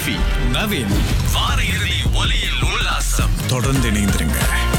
ரஃபி நவீன் வார இறுதி ஒலியில் உல்லாசம் தொடர்ந்து இணைந்திருங்க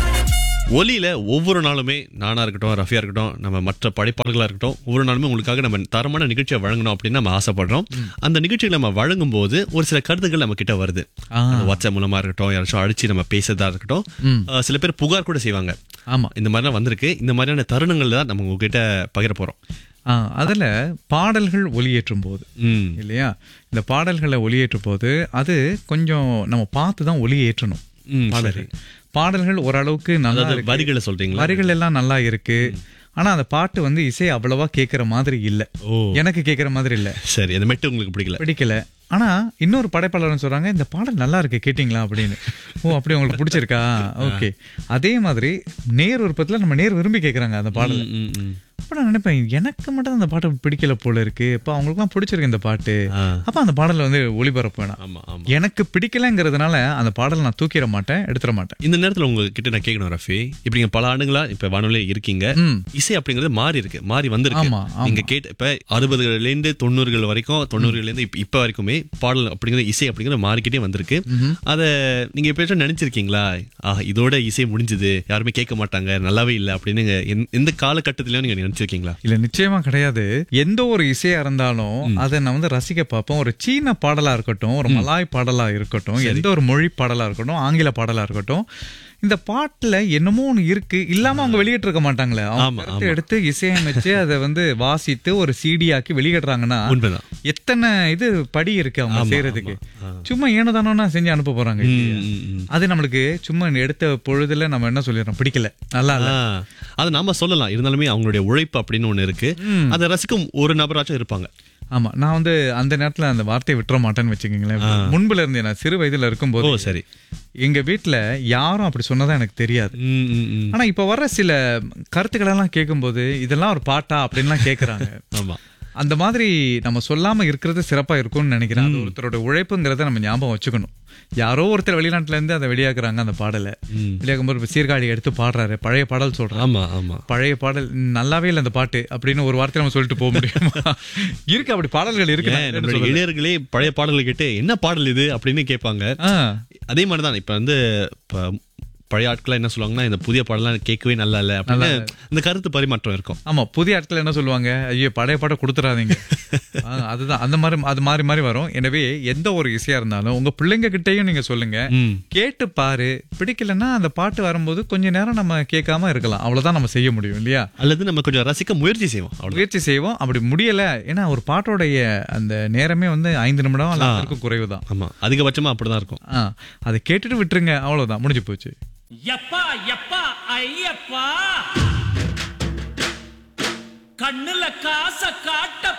ஒலியில ஒவ்வொரு நாளுமே நானா இருக்கட்டும் ரஃபியா இருக்கட்டும் நம்ம மற்ற படைப்பாளர்களா இருக்கட்டும் ஒவ்வொரு நாளுமே உங்களுக்காக நம்ம தரமான நிகழ்ச்சியை வழங்கணும் அப்படின்னு நம்ம ஆசைப்படுறோம் அந்த நிகழ்ச்சிகளை நம்ம வழங்கும் போது ஒரு சில கருத்துக்கள் நம்ம கிட்ட வருது அது வாட்ஸ்அப் மூலமா இருக்கட்டும் யாராச்சும் அடிச்சு நம்ம பேசுறதா இருக்கட்டும் அஹ் சில பேர் புகார் கூட செய்வாங்க ஆமா இந்த மாதிரிலாம் வந்திருக்கு இந்த மாதிரியான தருணங்கள்ல தான் நம்ம உங்ககிட்ட பகிர போறோம் ஆ, அதுல பாடல்கள் ஒளியேற்றும் போது ம் இல்லையா இந்த பாடல்களை ஒளியேற்றும் போது அது கொஞ்சம் நம்ம பார்த்து தான் ஒளியேற்றணும் ம், பாடல்கள் பாடல்கள் ஓரளவுக்கு நல்லா அதாவது இருக்கு. வரிகளை சொல்றீங்களா வரிகள் எல்லாம் நல்லா இருக்கு ஆனா அந்த பாட்டு வந்து இசை அவ்வளவா கேட்கிற மாதிரி இல்ல ஓ எனக்கு கேட்கிற மாதிரி இல்ல சரி அந்த மெட்டு உங்களுக்கு பிடிக்கல பிடிக்கல ஆனா இன்னொரு படைப்பாளர் சொல்றாங்க இந்த பாடல் நல்லா இருக்கு கேட்டிங்களா அப்படின்னு ஓ அப்படி உங்களுக்கு பிடிச்சிருக்கா ஓகே அதே மாதிரி நேர் விருப்பத்துல நம்ம நேர் விரும்பி கேக்குறாங்க அந்த பாடல் ம், ம், ம். அப்ப நான் நினைப்பேன் எனக்கு மட்டும் அந்த பாட்டு பிடிக்கல போல இருக்கு இப்ப அவங்களுக்குலாம் பிடிச்சிருக்கு இந்த பாட்டு ஆ. அப்ப அந்த பாடலை வந்து ஒளிபரப்ப வேணாம் ஆமா ஆமா எனக்கு பிடிக்கலங்கிறதுனால அந்த பாடலை நான் தூக்கிட மாட்டேன் எடுத்துட மாட்டேன் இந்த நேரத்துல உங்ககிட்ட நான் கேட்கணும் ரஃபி இப்ப நீங்க பல ஆண்டுகளா இப்ப வானொலியில இருக்கீங்க ம். இசை அப்படிங்கிறது மாறி இருக்கு மாறி வந்திருக்கு ஆமா, ஆமா. நீங்க கேட்ட இப்ப அறுபதுகள்ல இருந்து தொண்ணூறுகள் வரைக்கும் தொண்ணூறுகள்ல இருந்து இப்ப- இப்ப வரைக்குமே பாடல் அப்படிங்கிற இசை அப்படிங்கிறது மாறிக்கிட்டே வந்திருக்கு அத நீங்க எப்பயாச்சும் நினைச்சிருக்கீங்களா ஆஹ் இதோட இசை முடிஞ்சது யாருமே கேட்க மாட்டாங்க நல்லாவே இல்ல அப்படின்னு நீங்க எந்த- எந்த காலகட்டத்திலயும் நீங்க நினைச்சிருக்கீங்களா இல்ல நிச்சயமா கிடையாது எந்த ஒரு இசையா இருந்தாலும் அதை நான் வந்து ரசிக்க பார்ப்போம் ஒரு சீன பாடலா இருக்கட்டும் ஒரு மலாய் பாடலா இருக்கட்டும் எந்த ஒரு மொழி பாடலா இருக்கட்டும் ஆங்கில பாடலா இருக்கட்டும் இந்த பாட்டுல என்னமோ ஒண்ணு இருக்கு இல்லாம அவங்க வெளியிட்டு இருக்க மாட்டாங்களே அவங்க ஆமா, கருத்தை எடுத்து இசையமைச்சு அதை வந்து வாசித்து ஒரு சிடி ஆக்கி வெளியிடுறாங்கன்னா உண்மைதான் எத்தனை இது படி இருக்கு அவங்க செய்யறதுக்கு சும்மா ஏனதானோன்னா செஞ்சு அனுப்ப போறாங்க இல்லையா? ம், ம். அது நம்மளுக்கு சும்மா எடுத்த பொழுதுல நம்ம என்ன சொல்லிடுறோம் பிடிக்கல நல்லா இல்ல ஆ, அது நாம சொல்லலாம் இருந்தாலுமே அவங்களுடைய உழைப்பு அப்படின்னு ஒண்ணு இருக்கு அதை ரசிக்கும் ஒரு நபராச்சும் இருப்பாங்க ஆமா நான் வந்து அந்த நேரத்துல அந்த வார்த்தையை விட்டுற மாட்டேன்னு வச்சுக்கோங்களேன் முன்புல இருந்து நான் சிறு வயதுல ஓ இருக்கும்போது சரி எங்க வீட்ல யாரும் அப்படி சொன்னதா எனக்கு தெரியாது ம், ம், ம். ஆனா இப்ப வர்ற சில கருத்துக்கள் எல்லாம் கேட்கும்போது இதெல்லாம் ஒரு பாட்டா அப்படின்லாம் கேக்குறாங்க ஆமா அந்த மாதிரி நம்ம சொல்லாம இருக்கிறது சிறப்பா இருக்கும்னு நினைக்கிறேன் அது ஒருத்தரோட உழைப்புங்கிறத நம்ம ஞாபகம் வச்சுக்கணும் யாரோ ஒருத்தர் வெளிநாட்டுல இருந்து அதை வெளியாக்குறாங்க அந்த பாடலை ம். வெளியாக்கும் போது இப்ப சீர்காழி எடுத்து பாடுறாரு பழைய பாடல் சொல்றாரு ஆமா ஆமா பழைய பாடல் நல்லாவே இல்லை அந்த பாட்டு அப்படின்னு ஒரு வார்த்தை நம்ம சொல்லிட்டு போக முடியுமா இருக்கு அப்படி பாடல்கள் இருக்கு நான் ஏன் இல்லைன்னு நம்மளுடைய சொல்லல. இளையர்களே பழைய பாடல்களை கேட்டு என்ன பாடல் இது அப்படின்னு கேட்பாங்க ஆ, அதே மாதிரிதான் இப்ப வந்து இப்ப பழைய ஆட்கள் என்ன சொல்லுவாங்கன்னா இந்த புதிய பாடலாம் கேட்கவே நல்லா இல்ல அப்படின்னு இந்த கருத்து பரிமாற்றம் இருக்கும் ஆமா புதிய ஆட்கள் என்ன சொல்லுவாங்க ஐயோ பழைய பாட்டை கொடுத்துறாதீங்க ஆ, அதுதான் அந்த மாதிரி அது மாறி மாறி வரும் எனவே எந்த ஒரு இசையா இருந்தாலும் உங்க பிள்ளைங்க கிட்டயும் நீங்க சொல்லுங்க ம். கேட்டு பாரு பிடிக்கலன்னா அந்த பாட்டு வரும்போது கொஞ்ச நேரம் நம்ம கேட்காம இருக்கலாம் அவ்வளவுதான் நம்ம செய்ய முடியும் இல்லையா அல்லது நம்ம கொஞ்சம் ரசிக்க முயற்சி செய்வோம் அவ்வளவு முயற்சி செய்வோம் அப்படி முடியல ஏன்னா ஒரு பாட்டோடைய அந்த நேரமே வந்து ஐந்து நிமிடம் அல்ல அதற்கும் குறைவுதான் ஆமா அதிகபட்சமா அப்படிதான் இருக்கும் ஆ, அதை கேட்டுட்டு விட்டுருங்க அவ்வளவுதான் முடிஞ்சு போச்சு எப்பா எப்பா ஐயப்பா கண்ணுல காச காட்ட